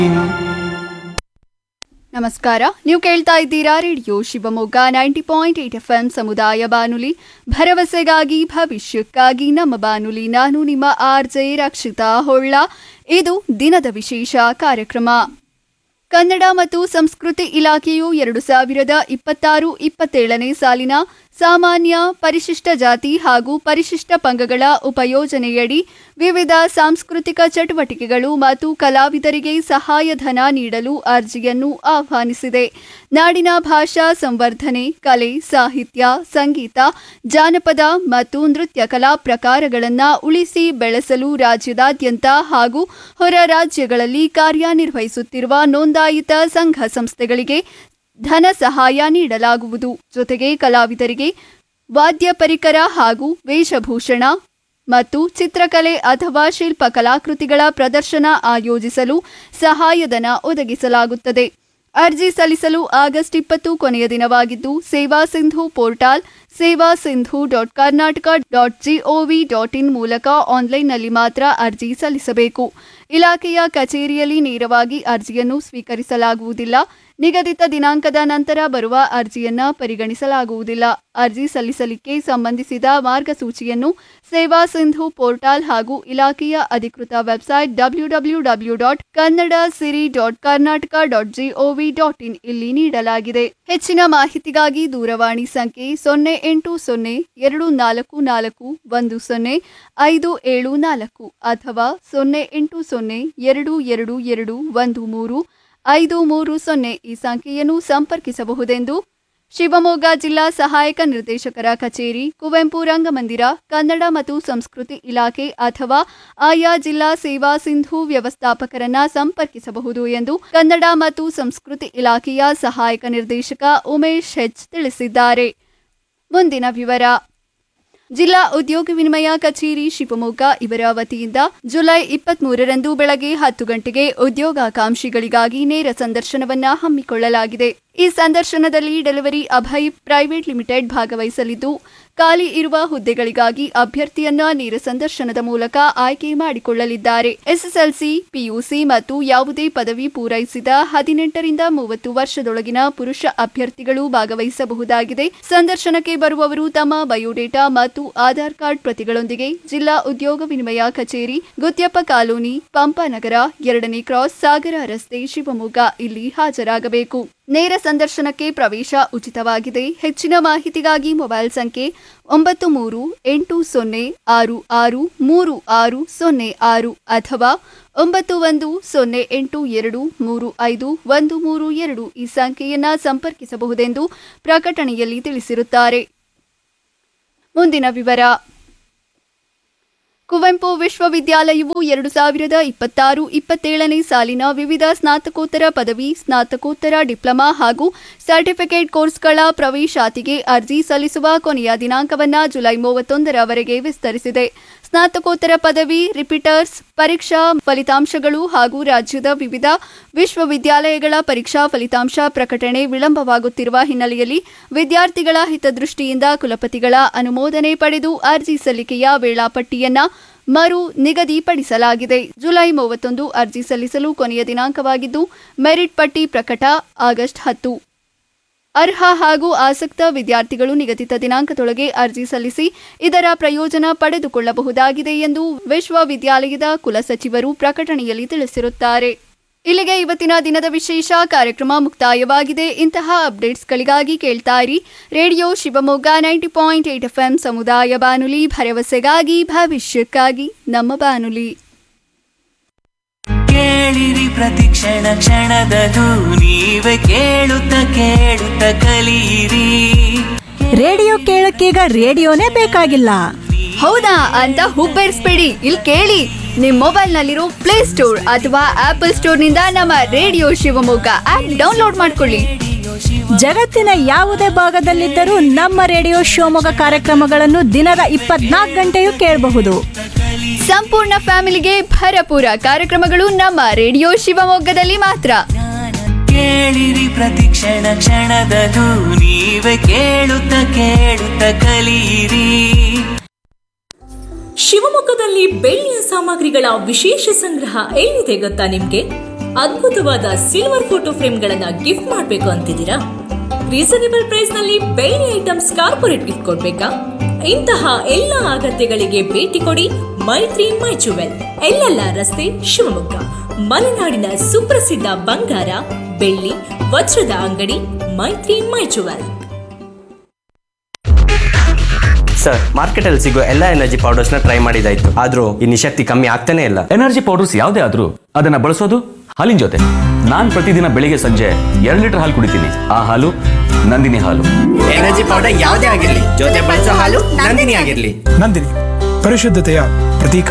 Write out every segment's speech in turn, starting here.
ನಮಸ್ಕಾರ ನೀವು ಕೇಳ್ತಾ ಇದ್ದೀರಾ radio Shivamogga ninety point eight F M ಸಮುದಾಯ ಬಾನುಲಿ ಭರವಸೆಗಾಗಿ ಭವಿಷ್ಯಕ್ಕಾಗಿ ನಮ್ಮ ಬಾನುಲಿ ನಾನು ನಿಮ್ಮ ಆರ್ ಜೆ ರಕ್ಷಿತಾ ಹೊಳ್ಳ ಇದು ದಿನದ ವಿಶೇಷ ಕಾರ್ಯಕ್ರಮ ಕನ್ನಡ ಮತ್ತು ಸಂಸ್ಕೃತಿ ಇಲಾಖೆಯು ಎರಡು ಸಾವಿರದ ಇಪ್ಪತ್ತಾರು ಇಪ್ಪತ್ತೇಳನೇ ಸಾಲಿನ ಸಾಮಾನ್ಯ ಪರಿಶಿಷ್ಟ ಜಾತಿ ಹಾಗೂ ಪರಿಶಿಷ್ಟ ಪಂಗಗಳ ಉಪಯೋಜನೆಯಡಿ ವಿವಿಧ ಸಾಂಸ್ಕೃತಿಕ ಚಟುವಟಿಕೆಗಳು ಮತ್ತು ಕಲಾವಿದರಿಗೆ ಸಹಾಯಧನ ನೀಡಲು ಅರ್ಜಿಯನ್ನು ಆಹ್ವಾನಿಸಿದೆ ನಾಡಿನ ಭಾಷಾ ಸಂವರ್ಧನೆ ಕಲೆ ಸಾಹಿತ್ಯ ಸಂಗೀತ ಜಾನಪದ ಮತ್ತು ನೃತ್ಯ ಕಲಾ ಪ್ರಕಾರಗಳನ್ನು ಉಳಿಸಿ ಬೆಳೆಸಲು ರಾಜ್ಯದಾದ್ಯಂತ ಹಾಗೂ ಹೊರ ರಾಜ್ಯಗಳಲ್ಲಿ ಕಾರ್ಯನಿರ್ವಹಿಸುತ್ತಿರುವ ನೋಂದಾಯಿತ ಸಂಘ ಸಂಸ್ಥೆಗಳಿಗೆ ಧನ ಸಹಾಯ ನೀಡಲಾಗುವುದು ಜೊತೆಗೆ ಕಲಾವಿದರಿಗೆ ವಾದ್ಯ ಪರಿಕರ ಹಾಗೂ ವೇಷಭೂಷಣ ಮತ್ತು ಚಿತ್ರಕಲೆ ಅಥವಾ ಶಿಲ್ಪ ಕಲಾಕೃತಿಗಳ ಪ್ರದರ್ಶನ ಆಯೋಜಿಸಲು ಸಹಾಯಧನ ಒದಗಿಸಲಾಗುತ್ತದೆ ಅರ್ಜಿ ಸಲ್ಲಿಸಲು ಆಗಸ್ಟ್ ಇಪ್ಪತ್ತು ಕೊನೆಯ ದಿನವಾಗಿದ್ದು ಸೇವಾ Sindhu portal Seva Sindhu dot Karnataka dot GOV dot in ಮೂಲಕ ಆನ್ಲೈನ್ನಲ್ಲಿ ಮಾತ್ರ ಅರ್ಜಿ ಸಲ್ಲಿಸಬೇಕು ಇಲಾಖೆಯ ಕಚೇರಿಯಲ್ಲಿ ನೇರವಾಗಿ ಅರ್ಜಿಯನ್ನು ಸ್ವೀಕರಿಸಲಾಗುವುದಿಲ್ಲ ನಿಗದಿತ ದಿನಾಂಕದ ನಂತರ ಬರುವ ಅರ್ಜಿಯನ್ನ ಪರಿಗಣಿಸಲಾಗುವುದಿಲ್ಲ ಅರ್ಜಿ ಸಲ್ಲಿಸಲಿಕ್ಕೆ ಸಂಬಂಧಿಸಿದ ಮಾರ್ಗಸೂಚಿಯನ್ನು ಸೇವಾ ಸಿಂಧು ಪೋರ್ಟಲ್ ಹಾಗೂ ಇಲಾಖೆಯ ಅಧಿಕೃತ website W W W dot Kannada Siri dot Karnataka dot GOV dot in ಇಲ್ಲಿ ನೀಡಲಾಗಿದೆ ಹೆಚ್ಚಿನ ಮಾಹಿತಿಗಾಗಿ ದೂರವಾಣಿ ಸಂಖ್ಯೆ ಸೊನ್ನೆ ಎಂಟು ಸೊನ್ನೆ ಎರಡು ನಾಲ್ಕು ನಾಲ್ಕು ಒಂದು ಸೊನ್ನೆ ಐದು ಏಳು ನಾಲ್ಕು ಅಥವಾ ಸೊನ್ನೆ ಎಂಟು ಸೊನ್ನೆ ಎರಡು ಎರಡು ಎರಡು ಒಂದು ಮೂರು ಐದು ಮೂರು ಸೊನ್ನೆ ಈ ಸಂಖ್ಯೆಯನ್ನು ಸಂಪರ್ಕಿಸಬಹುದೆಂದು ಶಿವಮೊಗ್ಗ ಜಿಲ್ಲಾ ಸಹಾಯಕ ನಿರ್ದೇಶಕರ ಕಚೇರಿ ಕುವೆಂಪು ರಂಗಮಂದಿರ ಕನ್ನಡ ಮತ್ತು ಸಂಸ್ಕೃತಿ ಇಲಾಖೆ ಅಥವಾ ಆಯಾ ಜಿಲ್ಲಾ ಸೇವಾ ಸಿಂಧು ವ್ಯವಸ್ಥಾಪಕರನ್ನ ಸಂಪರ್ಕಿಸಬಹುದು ಎಂದು ಕನ್ನಡ ಮತ್ತು ಸಂಸ್ಕೃತಿ ಇಲಾಖೆಯ ಸಹಾಯಕ ನಿರ್ದೇಶಕ ಉಮೇಶ್ ಹೆಚ್ ತಿಳಿಸಿದ್ದಾರೆ ಮುಂದಿನ ವಿವರ ಜಿಲ್ಲಾ ಉದ್ಯೋಗ ವಿನಿಮಯ ಕಚೇರಿ ಶಿವಮೊಗ್ಗ ಇವರ ವತಿಯಿಂದ ಜುಲೈ ಇಪ್ಪತ್ತ್ ಮೂರರಂದು ಬೆಳಗ್ಗೆ ಹತ್ತು ಗಂಟೆಗೆ ಉದ್ಯೋಗಾಕಾಂಕ್ಷಿಗಳಿಗಾಗಿ ನೇರ ಸಂದರ್ಶನವನ್ನ ಹಮ್ಮಿಕೊಳ್ಳಲಾಗಿದೆ ಈ ಸಂದರ್ಶನದಲ್ಲಿ ಡೆಲಿವರಿ ಅಭಯ್ ಪ್ರೈವೇಟ್ ಲಿಮಿಟೆಡ್ ಭಾಗವಹಿಸಲಿದ್ದು ಖಾಲಿ ಇರುವ ಹುದ್ದೆಗಳಿಗಾಗಿ ಅಭ್ಯರ್ಥಿಯನ್ನ ನೇರ ಸಂದರ್ಶನದ ಮೂಲಕ ಆಯ್ಕೆ ಮಾಡಿಕೊಳ್ಳಲಿದ್ದಾರೆ ಎಸ್ಎಸ್ಎಲ್ಸಿ ಪಿಯುಸಿ ಮತ್ತು ಯಾವುದೇ ಪದವಿ ಪೂರೈಸಿದ ಹದಿನೆಂಟರಿಂದ ಮೂವತ್ತು ವರ್ಷದೊಳಗಿನ ಪುರುಷ ಅಭ್ಯರ್ಥಿಗಳು ಭಾಗವಹಿಸಬಹುದಾಗಿದೆ ಸಂದರ್ಶನಕ್ಕೆ ಬರುವವರು ತಮ್ಮ ಬಯೋಡೇಟಾ ಮತ್ತು ಆಧಾರ್ ಕಾರ್ಡ್ ಪ್ರತಿಗಳೊಂದಿಗೆ ಜಿಲ್ಲಾ ಉದ್ಯೋಗ ವಿನಿಮಯ ಕಚೇರಿ ಗುತ್ಯಪ್ಪ ಕಾಲೋನಿ ಪಂಪನಗರ ಎರಡನೇ ಕ್ರಾಸ್ ಸಾಗರ ರಸ್ತೆ ಶಿವಮೊಗ್ಗ ಇಲ್ಲಿ ಹಾಜರಾಗಬೇಕು ನೇರ ಸಂದರ್ಶನಕ್ಕೆ ಪ್ರವೇಶ ಉಚಿತವಾಗಿದೆ ಹೆಚ್ಚಿನ ಮಾಹಿತಿಗಾಗಿ ಮೊಬೈಲ್ ಸಂಖ್ಯೆ ಒಂಬತ್ತು ಮೂರು ಎಂಟು ಸೊನ್ನೆ ಆರು ಆರು ಮೂರು ಆರು ಸೊನ್ನೆ ಆರು ಅಥವಾ ಒಂಬತ್ತು ಒಂದು ಸೊನ್ನೆ ಎಂಟು ಎರಡು ಮೂರು ಐದು ಒಂದು ಮೂರು ಎರಡು ಈ ಸಂಖ್ಯೆಯನ್ನ ಸಂಪರ್ಕಿಸಬಹುದೆಂದು ಪ್ರಕಟಣೆಯಲ್ಲಿ ತಿಳಿಸಿರುತ್ತಾರೆ ಮುಂದಿನ ವಿವರ ಕುವೆಂಪು ವಿಶ್ವವಿದ್ಯಾಲಯವು ಎರಡು ಸಾವಿರದ ಇಪ್ಪತ್ತಾರು ಇಪ್ಪತ್ತೇಳನೇ ಸಾಲಿನ ವಿವಿಧ ಸ್ನಾತಕೋತ್ತರ ಪದವಿ ಸ್ನಾತಕೋತ್ತರ ಡಿಪ್ಲೊಮಾ ಹಾಗೂ ಸರ್ಟಿಫಿಕೇಟ್ ಕೋರ್ಸ್ಗಳ ಪ್ರವೇಶಾತಿಗೆ ಅರ್ಜಿ ಸಲ್ಲಿಸುವ ಕೊನೆಯ ದಿನಾಂಕವನ್ನ ಜುಲೈ ಮೂವತ್ತೊಂದರವರೆಗೆ ವಿಸ್ತರಿಸಿದೆ ಸ್ನಾತಕೋತ್ತರ ಪದವಿ ರಿಪೀಟರ್ಸ್ ಪರೀಕ್ಷಾ ಫಲಿತಾಂಶಗಳು ಹಾಗೂ ರಾಜ್ಯದ ವಿವಿಧ ವಿಶ್ವವಿದ್ಯಾಲಯಗಳ ಪರೀಕ್ಷಾ ಫಲಿತಾಂಶ ಪ್ರಕಟಣೆ ವಿಳಂಬವಾಗುತ್ತಿರುವ ಹಿನ್ನೆಲೆಯಲ್ಲಿ ವಿದ್ಯಾರ್ಥಿಗಳ ಹಿತದೃಷ್ಟಿಯಿಂದ ಕುಲಪತಿಗಳ ಅನುಮೋದನೆ ಪಡೆದು ಅರ್ಜಿ ಸಲ್ಲಿಕೆಯ ವೇಳಾಪಟ್ಟಿಯನ್ನ ಮರು ನಿಗದಿಪಡಿಸಲಾಗಿದೆ ಜುಲೈ ಮೂವತ್ತೊಂದು ಅರ್ಜಿ ಸಲ್ಲಿಸಲು ಕೊನೆಯ ದಿನಾಂಕವಾಗಿದ್ದು ಮೆರಿಟ್ ಪಟ್ಟಿ ಪ್ರಕಟ ಆಗಸ್ಟ್ ಹತ್ತು ಅರ್ಹ ಹಾಗೂ ಆಸಕ್ತ ವಿದ್ಯಾರ್ಥಿಗಳು ನಿಗದಿತ ದಿನಾಂಕದೊಳಗೆ ಅರ್ಜಿ ಸಲ್ಲಿಸಿ ಇದರ ಪ್ರಯೋಜನ ಪಡೆದುಕೊಳ್ಳಬಹುದಾಗಿದೆ ಎಂದು ವಿಶ್ವವಿದ್ಯಾಲಯದ ಕುಲಸಚಿವರು ಪ್ರಕಟಣೆಯಲ್ಲಿ ತಿಳಿಸಿರುತ್ತಾರೆ ಇಲ್ಲಿಗೆ ಇವತ್ತಿನ ದಿನದ ವಿಶೇಷ ಕಾರ್ಯಕ್ರಮ ಮುಕ್ತಾಯವಾಗಿದೆ ಇಂತಹ ಅಪ್ಡೇಟ್ಸ್ಗಳಿಗಾಗಿ ಕೇಳ್ತಾ ಇರಿ radio Shivamogga ninety point eight F ಸಮುದಾಯ ಬಾನುಲಿ ಭರವಸೆಗಾಗಿ ಭವಿಷ್ಯಕ್ಕಾಗಿ ನಮ್ಮ ಬಾನುಲಿ ಕೇಳಿರಿ ಪ್ರತಿ ಕ್ಷಣ ಕ್ಷಣದದು ನೀವೇ ಕೇಳುತ್ತ ಕೇಳುತ್ತ ಕಲಿಯಿರಿ ರೇಡಿಯೋ ಕೇಳಕ್ಕೀಗ ರೇಡಿಯೋನೇ ಬೇಕಾಗಿಲ್ಲ ಹೌದಾ ಅಂತ ಹುಬ್ಬೇರಿಸ್ಬೇಡಿ ಇಲ್ಲಿ ಕೇಳಿ ನಿಮ್ಮ ಮೊಬೈಲ್ನಲ್ಲಿರೋ ಪ್ಲೇ ಸ್ಟೋರ್ ಅಥವಾ ಆಪಲ್ ಸ್ಟೋರ್ನಿಂದ ನಮ್ಮ ರೇಡಿಯೋ ಶಿವಮೊಗ್ಗ ಆಪ್ ಡೌನ್ಲೋಡ್ ಮಾಡ್ಕೊಳ್ಳಿ ಜಗತ್ತಿನ ಯಾವುದೇ ಭಾಗದಲ್ಲಿದ್ದರೂ ನಮ್ಮ ರೇಡಿಯೋ ಶಿವಮೊಗ್ಗ ಕಾರ್ಯಕ್ರಮಗಳನ್ನು ದಿನದ ಇಪ್ಪತ್ನಾಲ್ಕು ಗಂಟೆಯೂ ಕೇಳಬಹುದು ಸಂಪೂರ್ಣ ಫ್ಯಾಮಿಲಿಗೆ ಭರಪೂರ ಕಾರ್ಯಕ್ರಮಗಳು ನಮ್ಮ ರೇಡಿಯೋ ಶಿವಮೊಗ್ಗದಲ್ಲಿ ಮಾತ್ರ ಕೇಳಿರಿ ಪ್ರತಿ ಕ್ಷಣ ಕ್ಷಣದದು ನೀವೇ ಕೇಳುತ್ತ ಕೇಳುತ್ತ ಕಲಿಯಿರಿ ಶಿವಮೊಗ್ಗದಲ್ಲಿ ಬೆಳ್ಳಿಯ ಸಾಮಗ್ರಿಗಳ ವಿಶೇಷ ಸಂಗ್ರಹ ಎಲ್ಲಿದೆ ಗೊತ್ತಾ ನಿಮ್ಗೆ ಅದ್ಭುತವಾದ ಸಿಲ್ವರ್ ಫೋಟೋ ಫ್ರೇಮ್ಗಳನ್ನ ಗಿಫ್ಟ್ ಮಾಡಬೇಕು ಅಂತಿದ್ದೀರಾ ರೀಸನೇಬಲ್ ಪ್ರೈಸ್ ನಲ್ಲಿ ಬೇರೆ ಐಟಮ್ಸ್ ಕಾರ್ಪೊರೇಟ್ ಗಿಫ್ಟ್ ಕೊಡ್ಬೇಕಾ ಇಂತಹ ಎಲ್ಲ ಅಗತ್ಯಗಳಿಗೆ ಭೇಟಿ ಕೊಡಿ ಮೈತ್ರಿ ಮೈ ಜುವೆಲ್ ಎಲ್ಲೆಲ್ಲ ರಸ್ತೆ ಶಿವಮೊಗ್ಗ ಮಲೆನಾಡಿನ ಸುಪ್ರಸಿದ್ಧ ಬಂಗಾರ ಬೆಳ್ಳಿ ವಜ್ರದ ಅಂಗಡಿ ಮೈತ್ರಿ ಮೈ ಜುವೆಲ್ ಸರ್ ಮಾರ್ಕೆಟಲ್ಲಿ ಸಿಗೋ ಎಲ್ಲ ಎನರ್ಜಿ ಪೌಡರ್ಸ್ನ ಟ್ರೈ ಮಾಡಿದಾಯ್ತು ಆದರೂ ಈ ನಿಶಕ್ತಿ ಕಮ್ಮಿ ಆಗ್ತಾನೆ ಇಲ್ಲ ಎನರ್ಜಿ ಪೌಡರ್ಸ್ ಯಾವುದೇ ಆದ್ರೂ ಅದನ್ನ ಬಳಸೋದು ಹಾಲಿನ ಜೊತೆ ನಾನ್ ಪ್ರತಿದಿನ ಬೆಳಿಗ್ಗೆ ಸಂಜೆ ಎರಡು ಲೀಟರ್ ಹಾಲು ಕುಡಿತೀನಿ ಆ ಹಾಲು ನಂದಿನಿ ಹಾಲು ಎನರ್ಜಿ ಪೌಡರ್ ಯಾವುದೇ ಆಗಿರಲಿ ಜೊತೆ ಬಳಸೋ ಹಾಲು ನಂದಿನಿ ಆಗಿರಲಿ ನಂದಿನಿ ಪರಿಶುದ್ಧತೆಯ ಪ್ರತೀಕ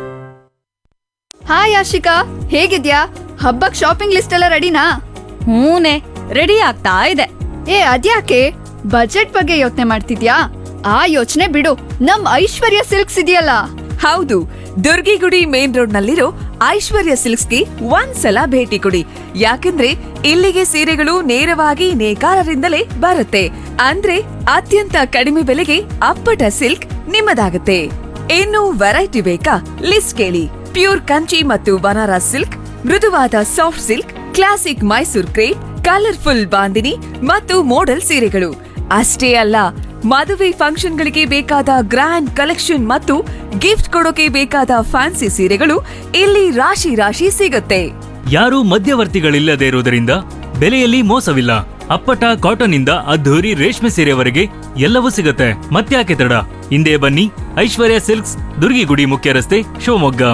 ಹಾಯ್ ಆಶಿಕಾ ಹೇಗಿದ್ಯಾ ಹಬ್ಬಕ್ ಶಾಪಿಂಗ್ ಲಿಸ್ಟ್ ಎಲ್ಲ ರೆಡಿನಾ ಹೂನೆ ರೆಡಿ ಆಗ್ತಾ ಇದೆ ಏ ಅದ್ಯಾಕೆ ಬಜೆಟ್ ಬಗ್ಗೆ ಯೋಚನೆ ಮಾಡ್ತಿದ್ಯಾ ಆ ಯೋಚನೆ ಬಿಡು ನಮ್ ಐಶ್ವರ್ಯ ಸಿಲ್ಕ್ಸ್ ಇದೆಯಲ್ಲ ಹೌದು ದುರ್ಗಿಗುಡಿ ಮೇನ್ ರೋಡ್ ನಲ್ಲಿರೋ ಐಶ್ವರ್ಯ ಸಿಲ್ಕ್ಸ್ಗೆ ಒಂದ್ಸಲ ಭೇಟಿ ಕೊಡಿ ಯಾಕಂದ್ರೆ ಇಲ್ಲಿಗೆ ಸೀರೆಗಳು ನೇರವಾಗಿ ನೇಕಾರರಿಂದಲೇ ಬರುತ್ತೆ ಅಂದ್ರೆ ಅತ್ಯಂತ ಕಡಿಮೆ ಬೆಲೆಗೆ ಅಪ್ಪಟ ಸಿಲ್ಕ್ ನಿಮ್ಮದಾಗುತ್ತೆ ಇನ್ನು ವೆರೈಟಿ ಬೇಕಾ ಲಿಸ್ಟ್ ಕೇಳಿ ಪ್ಯೂರ್ ಕಂಚಿ ಮತ್ತು ಬನಾರಸ್ ಸಿಲ್ಕ್ ಮೃದುವಾದ soft silk classic Mysore crepe colourful bandhani ಮತ್ತು ಮೋಡಲ್ ಸೀರೆಗಳು ಅಷ್ಟೇ ಅಲ್ಲ ಮದುವೆ ಫಂಕ್ಷನ್ಗಳಿಗೆ ಬೇಕಾದ ಗ್ರ್ಯಾಂಡ್ ಕಲೆಕ್ಷನ್ ಮತ್ತು ಗಿಫ್ಟ್ ಕೊಡೋಕೆ ಬೇಕಾದ ಫ್ಯಾನ್ಸಿ ಸೀರೆಗಳು ಇಲ್ಲಿ ರಾಶಿ ರಾಶಿ ಸಿಗುತ್ತೆ ಯಾರೂ ಮಧ್ಯವರ್ತಿಗಳಿಲ್ಲದೆ ಇರುವುದರಿಂದ ಬೆಲೆಯಲ್ಲಿ ಮೋಸವಿಲ್ಲ ಅಪ್ಪಟ ಕಾಟನ್ ಇಂದ ಅದ್ಧೂರಿ ರೇಷ್ಮೆ ಸೀರೆವರೆಗೆ ಎಲ್ಲವೂ ಸಿಗುತ್ತೆ ಮತ್ತ್ಯಾಕೆ ತಡ ಹಿಂದೆ ಬನ್ನಿ ಐಶ್ವರ್ಯ ಸಿಲ್ಕ್ಸ್ ದುರ್ಗಿಗುಡಿ ಮುಖ್ಯ ರಸ್ತೆ ಶಿವಮೊಗ್ಗ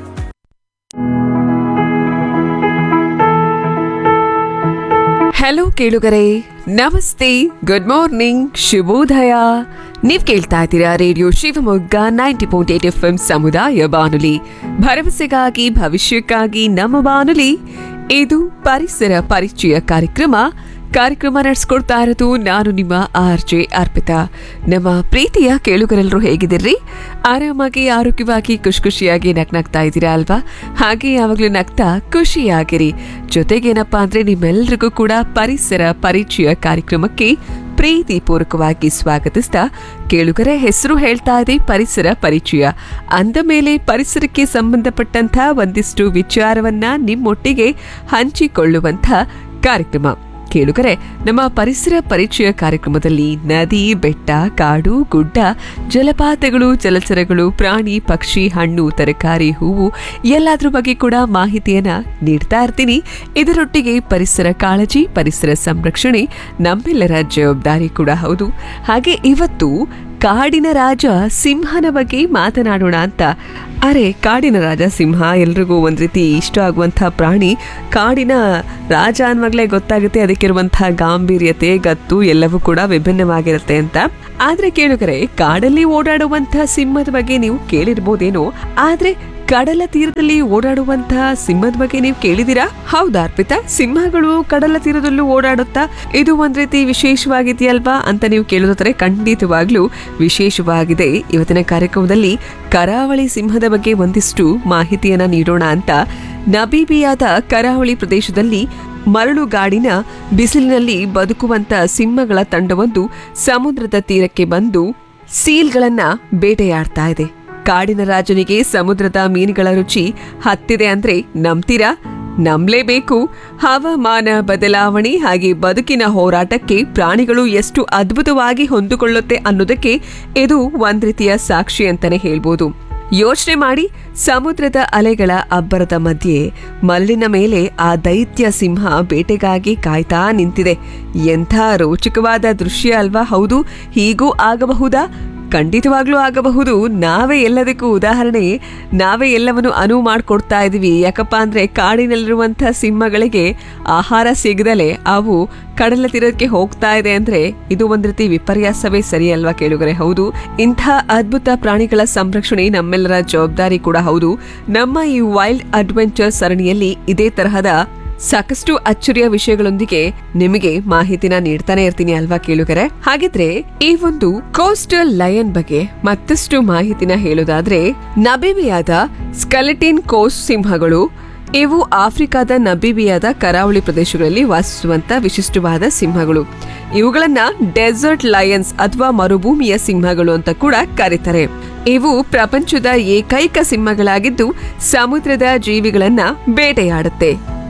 ಹಲೋ ಕೇಳುಗರೆ ನಮಸ್ತೆ ಗುಡ್ ಮಾರ್ನಿಂಗ್ ಶುಭೋದಯ ನೀವ್ ಕೇಳ್ತಾ ಇದ್ದೀರಾ radio Shivamogga ninety point eight F M ಸಮುದಾಯ ಬಾನುಲಿ ಭರವಸೆಗಾಗಿ ಭವಿಷ್ಯಕ್ಕಾಗಿ ನಮ್ಮ ಬಾನುಲಿ ಇದು ಪರಿಸರ ಪರಿಚಯ ಕಾರ್ಯಕ್ರಮ ಕಾರ್ಯಕ್ರಮ ನಡೆಸ್ಕೊಡ್ತಾ ಇರೋದು ನಾನು ನಿಮ್ಮ ಆರ್ ಜೆ ಅರ್ಪಿತಾ ನಮ್ಮ ಪ್ರೀತಿಯ ಕೇಳುಗರೆಲ್ಲರೂ ಹೇಗಿದ್ದೀರಿ ಆರಾಮಾಗಿ ಆರೋಗ್ಯವಾಗಿ ಖುಷಿ ಖುಷಿಯಾಗಿ ನಗ್ನಗ್ತಾ ಇದ್ದೀರಾ ಅಲ್ವಾ ಹಾಗೆ ಯಾವಾಗಲೂ ನಗ್ತಾ ಖುಷಿಯಾಗಿರಿ ಜೊತೆಗೇನಪ್ಪಾ ಅಂದ್ರೆ ನಿಮ್ಮೆಲ್ರಿಗೂ ಕೂಡ ಪರಿಸರ ಪರಿಚಯ ಕಾರ್ಯಕ್ರಮಕ್ಕೆ ಪ್ರೀತಿ ಪೂರ್ವಕವಾಗಿ ಸ್ವಾಗತಿಸ್ತಾ ಕೇಳುಗರ ಹೆಸರು ಹೇಳ್ತಾ ಇದೆ ಪರಿಸರ ಪರಿಚಯ ಅಂದ ಮೇಲೆ ಪರಿಸರಕ್ಕೆ ಸಂಬಂಧಪಟ್ಟಂತ ಒಂದಿಷ್ಟು ವಿಚಾರವನ್ನ ನಿಮ್ಮೊಟ್ಟಿಗೆ ಹಂಚಿಕೊಳ್ಳುವಂತ ಕಾರ್ಯಕ್ರಮ ಕೇಳುಗರೆ ನಮ್ಮ ಪರಿಸರ ಪರಿಚಯ ಕಾರ್ಯಕ್ರಮದಲ್ಲಿ ನದಿ ಬೆಟ್ಟ ಕಾಡು ಗುಡ್ಡ ಜಲಪಾತಗಳು ಜಲಚರಗಳು ಪ್ರಾಣಿ ಪಕ್ಷಿ ಹಣ್ಣು ತರಕಾರಿ ಹೂವು ಎಲ್ಲಾದ್ರ ಬಗ್ಗೆ ಕೂಡ ಮಾಹಿತಿಯನ್ನ ನೀಡ್ತಾ ಇರ್ತೀನಿ ಇದರೊಟ್ಟಿಗೆ ಪರಿಸರ ಕಾಳಜಿ ಪರಿಸರ ಸಂರಕ್ಷಣೆ ನಮ್ಮೆಲ್ಲರ ಜವಾಬ್ದಾರಿ ಕೂಡ ಹೌದು ಹಾಗೆ ಇವತ್ತು ಕಾಡಿನ ರಾಜ ಸಿಂಹನ ಬಗ್ಗೆ ಮಾತನಾಡೋಣ ಅಂತ ಅರೆ ಕಾಡಿನ ರಾಜ ಸಿಂಹ ಎಲ್ರಿಗೂ ಒಂದ್ ರೀತಿ ಇಷ್ಟ ಆಗುವಂತಹ ಪ್ರಾಣಿ ಕಾಡಿನ ರಾಜ ಅನ್ನುವಾಗಲೇ ಗೊತ್ತಾಗುತ್ತೆ ಅದಕ್ಕಿರುವಂತಹ ಗಾಂಭೀರ್ಯತೆ ಗತ್ತು ಎಲ್ಲವೂ ಕೂಡ ವಿಭಿನ್ನವಾಗಿರುತ್ತೆ ಅಂತ ಆದ್ರೆ ಕೇಳುಗರೆ ಕಾಡಲ್ಲಿ ಓಡಾಡುವಂತಹ ಸಿಂಹದ ಬಗ್ಗೆ ನೀವು ಕೇಳಿರ್ಬೋದೇನೋ ಆದ್ರೆ ಕಡಲ ತೀರದಲ್ಲಿ ಓಡಾಡುವಂತಹ ಸಿಂಹದ ಬಗ್ಗೆ ನೀವು ಕೇಳಿದೀರಾ ಹೌದಾ ಅರ್ಪಿತಾ ಸಿಂಹಗಳು ಕಡಲ ತೀರದಲ್ಲೂ ಓಡಾಡುತ್ತಾ ಇದು ಒಂದ್ ರೀತಿ ವಿಶೇಷವಾಗಿದೆಯಲ್ವಾ ಅಂತ ನೀವು ಕೇಳೋದಾದ್ರೆ ಖಂಡಿತವಾಗ್ಲೂ ವಿಶೇಷವಾಗಿದೆ ಇವತ್ತಿನ ಕಾರ್ಯಕ್ರಮದಲ್ಲಿ ಕರಾವಳಿ ಸಿಂಹದ ಬಗ್ಗೆ ಒಂದಿಷ್ಟು ಮಾಹಿತಿಯನ್ನ ನೀಡೋಣ ಅಂತ ನಬೀಬಿಯಾದ ಕರಾವಳಿ ಪ್ರದೇಶದಲ್ಲಿ ಮರಳುಗಾಡಿನ ಬಿಸಿಲಿನಲ್ಲಿ ಬದುಕುವಂತ ಸಿಂಹಗಳ ತಂಡವೊಂದು ಸಮುದ್ರದ ತೀರಕ್ಕೆ ಬಂದು ಸೀಲ್ಗಳನ್ನ ಬೇಟೆಯಾಡ್ತಾ ಇದೆ ಕಾಡಿನ ರಾಜನಿಗೆ ಸಮುದ್ರದ ಮೀನುಗಳ ರುಚಿ ಹತ್ತಿದೆ ಅಂದ್ರೆ ನಂಬ್ತೀರಾ ನಂಬಲೇಬೇಕು ಹವಾಮಾನ ಬದಲಾವಣೆ ಹಾಗೆ ಬದುಕಿನ ಹೋರಾಟಕ್ಕೆ ಪ್ರಾಣಿಗಳು ಎಷ್ಟು ಅದ್ಭುತವಾಗಿ ಹೊಂದಿಕೊಳ್ಳುತ್ತೆ ಅನ್ನೋದಕ್ಕೆ ಇದು ಒಂದ್ ರೀತಿಯ ಸಾಕ್ಷಿ ಅಂತಾನೆ ಹೇಳ್ಬೋದು ಯೋಚನೆ ಮಾಡಿ ಸಮುದ್ರದ ಅಲೆಗಳ ಅಬ್ಬರದ ಮಧ್ಯೆ ಮಲ್ಲಿನ ಮೇಲೆ ಆ ದೈತ್ಯ ಸಿಂಹ ಬೇಟೆಗಾಗಿ ಕಾಯ್ತಾ ನಿಂತಿದೆ ಎಂಥ ರೋಚಕವಾದ ದೃಶ್ಯ ಅಲ್ವಾ ಹೌದು ಹೀಗೂ ಆಗಬಹುದಾ ಖಂಡಿತವಾಗ್ಲೂ ಆಗಬಹುದು ನಾವೇ ಎಲ್ಲದಕ್ಕೂ ಉದಾಹರಣೆ ನಾವೇ ಎಲ್ಲವನ್ನು ಅನುವು ಮಾಡಿಕೊಡ್ತಾ ಇದೀವಿ ಯಾಕಪ್ಪ ಅಂದ್ರೆ ಕಾಡಿನಲ್ಲಿರುವಂಥ ಸಿಂಹಗಳಿಗೆ ಆಹಾರ ಸಿಗದಲೆ ಅವು ಕಡಲ ತೀರಕ್ಕೆ ಹೋಗ್ತಾ ಇದೆ ಅಂದ್ರೆ ಇದು ಒಂದ್ ರೀತಿ ವಿಪರ್ಯಾಸವೇ ಸರಿ ಅಲ್ವಾ ಕೇಳುಗರೆ ಹೌದು ಇಂಥ ಅದ್ಭುತ ಪ್ರಾಣಿಗಳ ಸಂರಕ್ಷಣೆ ನಮ್ಮೆಲ್ಲರ ಜವಾಬ್ದಾರಿ ಕೂಡ ಹೌದು ನಮ್ಮ ಈ ವೈಲ್ಡ್ ಅಡ್ವೆಂಚರ್ ಸರಣಿಯಲ್ಲಿ ಇದೇ ತರಹದ ಸಾಕಷ್ಟು ಅಚ್ಚರಿಯ ವಿಷಯಗಳೊಂದಿಗೆ ನಿಮಗೆ ಮಾಹಿತಿನ ನೀಡ್ತಾನೆ ಇರ್ತೀನಿ ಅಲ್ವಾ ಕೇಳುಗರೆ ಹಾಗಿದ್ರೆ ಈ ಒಂದು ಕೋಸ್ಟಲ್ ಲಯನ್ ಬಗ್ಗೆ ಮತ್ತಷ್ಟು ಮಾಹಿತಿನ ಹೇಳೋದಾದ್ರೆ ನಬಿಬಿಯಾದ ಸ್ಕೆಲೆಟಿನ್ ಕೋಸ್ಟ್ ಸಿಂಹಗಳು ಇವು ಆಫ್ರಿಕಾದ ನಬಿಬಿಯಾದ ಕರಾವಳಿ ಪ್ರದೇಶಗಳಲ್ಲಿ ವಾಸಿಸುವಂತ ವಿಶಿಷ್ಟವಾದ ಸಿಂಹಗಳು ಇವುಗಳನ್ನ ಡೆಸರ್ಟ್ ಲಯನ್ಸ್ ಅಥವಾ ಮರುಭೂಮಿಯ ಸಿಂಹಗಳು ಅಂತ ಕೂಡ ಕರೀತಾರೆ ಇವು ಪ್ರಪಂಚದ ಏಕೈಕ ಸಿಂಹಗಳಾಗಿದ್ದು ಸಮುದ್ರದ ಜೀವಿಗಳನ್ನ ಬೇಟೆಯಾಡುತ್ತೆ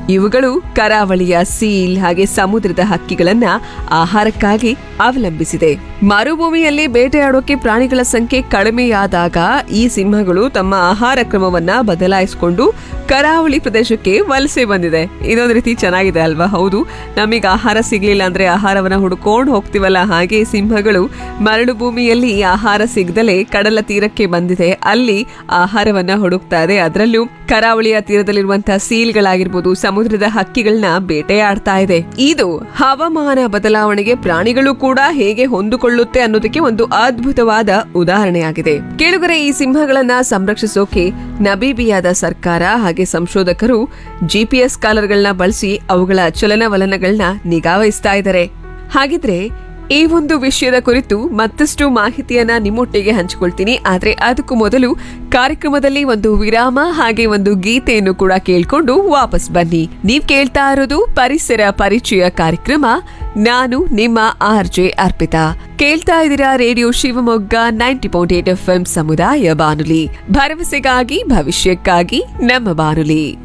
ಇವುಗಳು ಕರಾವಳಿಯ ಸೀಲ್ ಹಾಗೆ ಸಮುದ್ರದ ಹಕ್ಕಿಗಳನ್ನ ಆಹಾರಕ್ಕಾಗಿ ಅವಲಂಬಿಸಿದೆ ಮರುಭೂಮಿಯಲ್ಲಿ ಬೇಟೆಯಾಡೋಕೆ ಪ್ರಾಣಿಗಳ ಸಂಖ್ಯೆ ಕಡಿಮೆಯಾದಾಗ ಈ ಸಿಂಹಗಳು ತಮ್ಮ ಆಹಾರ ಕ್ರಮವನ್ನ ಬದಲಾಯಿಸಿಕೊಂಡು ಕರಾವಳಿ ಪ್ರದೇಶಕ್ಕೆ ವಲಸೆ ಬಂದಿದೆ ಇದೊಂದು ರೀತಿ ಚೆನ್ನಾಗಿದೆ ಅಲ್ವಾ ಹೌದು ನಮಗೆ ಆಹಾರ ಸಿಗ್ಲಿಲ್ಲ ಅಂದ್ರೆ ಆಹಾರವನ್ನ ಹುಡ್ಕೊಂಡು ಹೋಗ್ತೀವಲ್ಲ ಹಾಗೆ ಸಿಂಹಗಳು ಮರಳು ಭೂಮಿಯಲ್ಲಿ ಆಹಾರ ಸಿಗದಲೆ ಕಡಲ ತೀರಕ್ಕೆ ಬಂದಿದೆ ಅಲ್ಲಿ ಆಹಾರವನ್ನ ಹುಡುಕ್ತಾ ಇದೆ ಅದರಲ್ಲೂ ಕರಾವಳಿಯ ತೀರದಲ್ಲಿರುವಂತಹ ಸೀಲ್ಗಳಾಗಿರ್ಬೋದು ಸಮುದ್ರದ ಹಕ್ಕಿಗಳನ್ನ ಬೇಟೆಯಾಡ್ತಾ ಇದೆ ಇದು ಹವಾಮಾನ ಬದಲಾವಣೆಗೆ ಪ್ರಾಣಿಗಳು ಕೂಡ ಹೇಗೆ ಹೊಂದಿಕೊಳ್ಳುತ್ತೆ ಅನ್ನೋದಕ್ಕೆ ಒಂದು ಅದ್ಭುತವಾದ ಉದಾಹರಣೆಯಾಗಿದೆ ಕೇಳುಗರೆ ಈ ಸಿಂಹಗಳನ್ನ ಸಂರಕ್ಷಿಸೋಕೆ ನಬೀಬಿಯಾದ ಸರ್ಕಾರ ಹಾಗೆ ಸಂಶೋಧಕರು ಜಿಪಿಎಸ್ ಕಾಲರ್ಗಳನ್ನ ಬಳಸಿ ಅವುಗಳ ಚಲನವಲನಗಳನ್ನ ನಿಗಾವಹಿಸ್ತಾ ಇದ್ದಾರೆ ಹಾಗಿದ್ರೆ ಈ ಒಂದು ವಿಷಯದ ಕುರಿತು ಮತ್ತಷ್ಟು ಮಾಹಿತಿಯನ್ನ ನಿಮ್ಮೊಟ್ಟಿಗೆ ಹಂಚಿಕೊಳ್ತೀನಿ ಆದ್ರೆ ಅದಕ್ಕೂ ಮೊದಲು ಕಾರ್ಯಕ್ರಮದಲ್ಲಿ ಒಂದು ವಿರಾಮ ಹಾಗೆ ಒಂದು ಗೀತೆಯನ್ನು ಕೂಡ ಕೇಳ್ಕೊಂಡು ವಾಪಸ್ ಬನ್ನಿ ನೀವ್ ಕೇಳ್ತಾ ಇರೋದು ಪರಿಸರ ಪರಿಚಯ ಕಾರ್ಯಕ್ರಮ ನಾನು ನಿಮ್ಮ ಆರ್ ಜೆ ಅರ್ಪಿತಾ ಕೇಳ್ತಾ ಇದ್ದೀರಾ radio Shivamogga ninety point eight F M ಸಮುದಾಯ ಬಾನುಲಿ ಭರವಸೆಗಾಗಿ ಭವಿಷ್ಯಕ್ಕಾಗಿ ನಮ್ಮ ಬಾನುಲಿ